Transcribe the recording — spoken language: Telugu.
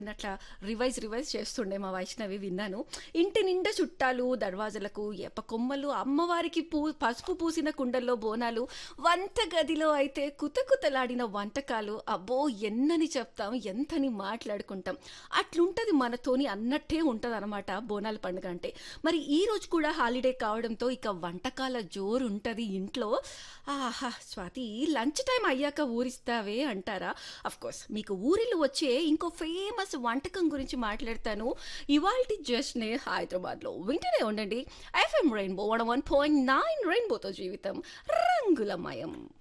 అట్లా రివైజ్ రివైజ్ చేస్తుండే మా వైష్ణవి విన్నాను ఇంటి నిండా చుట్టాలు దర్వాజలకు ఏప కొమ్మలు అమ్మవారికి పూ పసుపు పూసిన కుండల్లో బోనాలు వంట గదిలో అయితే కుతకుతలాడిన వంటకాలు అబ్బో ఎన్నని చెప్తాం ఎంతని మాట్లాడుకుంటాం అట్లుంటది మనతోని అన్నట్టే ఉంటుంది అనమాట బోనాల పండుగ అంటే మరి ఈ రోజు కూడా హాలిడే కావడంతో ఇక వంటకాల జోరు ఉంటుంది ఇంట్లో ఆహా స్వాతి లంచ్ టైం అయ్యాక ఊరిస్తావే అంటారా అఫ్ కోర్స్ మీకు ఊరిలో వచ్చే ఇంకో ఫేమస్ వంటకం గురించి మాట్లాడతాను ఇవాల్టి జస్ట్నే హైదరాబాద్లో వింటూనే ఉండండి FM Rainbow one one point nine రెయిన్బోతో జీవితం రంగులమయం